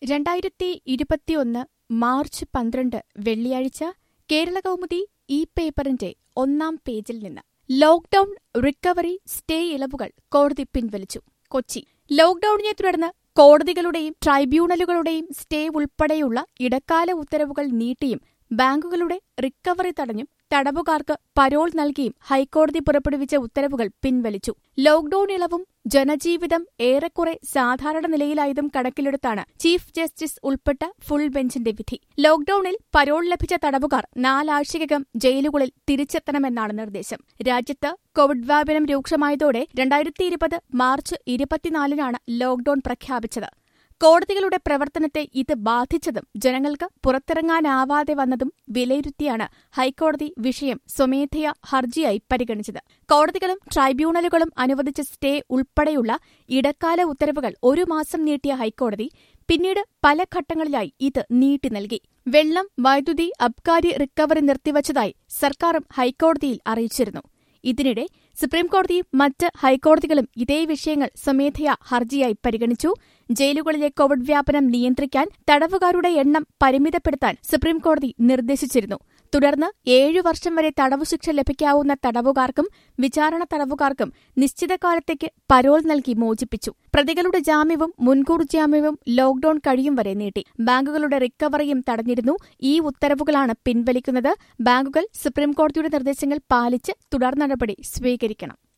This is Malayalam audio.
രണ്ടായിരത്തി ഇരുപത്തിയൊന്ന് മാർച്ച് പന്ത്രണ്ട് വെള്ളിയാഴ്ച കേരളകൗമുദി ഈ പേപ്പറിന്റെ ഒന്നാം പേജിൽ നിന്ന് ലോക്ഡൌൺ റിക്കവറി സ്റ്റേ ഇളവുകൾ കോടതി പിൻവലിച്ചു കൊച്ചി ലോക്ഡൌണിനെ തുടർന്ന് കോടതികളുടെയും ട്രൈബ്യൂണലുകളുടെയും സ്റ്റേ ഉൾപ്പെടെയുള്ള ഇടക്കാല ഉത്തരവുകൾ നീട്ടിയും ബാങ്കുകളുടെ റിക്കവറി തടഞ്ഞും തടവുകാർക്ക് പരോൾ നൽകിയും ഹൈക്കോടതി പുറപ്പെടുവിച്ച ഉത്തരവുകൾ പിൻവലിച്ചു ലോക്ഡൌൺ ഇളവും ജനജീവിതം ഏറെക്കുറെ സാധാരണ നിലയിലായതും കണക്കിലെടുത്താണ് ചീഫ് ജസ്റ്റിസ് ഉൾപ്പെട്ട ഫുൾ ബെഞ്ചിന്റെ വിധി ലോക്ഡൌണിൽ പരോൾ ലഭിച്ച തടവുകാർ നാലാഴ്ചയ്ക്കകം ജയിലുകളിൽ തിരിച്ചെത്തണമെന്നാണ് നിർദ്ദേശം രാജ്യത്ത് കോവിഡ് വ്യാപനം രൂക്ഷമായതോടെ രണ്ടായിരത്തി ഇരുപത് മാർച്ച് ഇരുപത്തിനാലിനാണ് ലോക്ഡൌൺ പ്രഖ്യാപിച്ചത് കോടതികളുടെ പ്രവർത്തനത്തെ ഇത് ബാധിച്ചതും ജനങ്ങൾക്ക് പുറത്തിറങ്ങാനാവാതെ വന്നതും വിലയിരുത്തിയാണ് ഹൈക്കോടതി വിഷയം സ്വമേധയാ ഹർജിയായി പരിഗണിച്ചത് കോടതികളും ട്രൈബ്യൂണലുകളും അനുവദിച്ച സ്റ്റേ ഉൾപ്പെടെയുള്ള ഇടക്കാല ഉത്തരവുകൾ ഒരു മാസം നീട്ടിയ ഹൈക്കോടതി പിന്നീട് പല ഘട്ടങ്ങളിലായി ഇത് നീട്ടി നൽകി വെള്ളം വൈദ്യുതി അബ്കാരി റിക്കവറി നിർത്തിവച്ചതായി സർക്കാരും ഹൈക്കോടതിയിൽ അറിയിച്ചിരുന്നു ഇതിനിടെ സുപ്രീംകോടതിയും മറ്റ് ഹൈക്കോടതികളും ഇതേ വിഷയങ്ങൾ സ്വമേധയാ ഹർജിയായി പരിഗണിച്ചു ജയിലുകളിലെ കോവിഡ് വ്യാപനം നിയന്ത്രിക്കാൻ തടവുകാരുടെ എണ്ണം പരിമിതപ്പെടുത്താൻ സുപ്രീംകോടതി നിർദ്ദേശിച്ചിരുന്നു തുടർന്ന് ഏഴു വർഷം വരെ തടവുശിക്ഷ ലഭിക്കാവുന്ന തടവുകാർക്കും വിചാരണ തടവുകാർക്കും നിശ്ചിത കാലത്തേക്ക് പരോൾ നൽകി മോചിപ്പിച്ചു പ്രതികളുടെ ജാമ്യവും മുൻകൂർ ജാമ്യവും ലോക്ഡൌൺ കഴിയും വരെ നീട്ടി ബാങ്കുകളുടെ റിക്കവറിയും തടഞ്ഞിരുന്നു ഈ ഉത്തരവുകളാണ് പിൻവലിക്കുന്നത് ബാങ്കുകൾ സുപ്രീംകോടതിയുടെ നിർദ്ദേശങ്ങൾ പാലിച്ച് തുടർ നടപടി സ്വീകരിക്കണം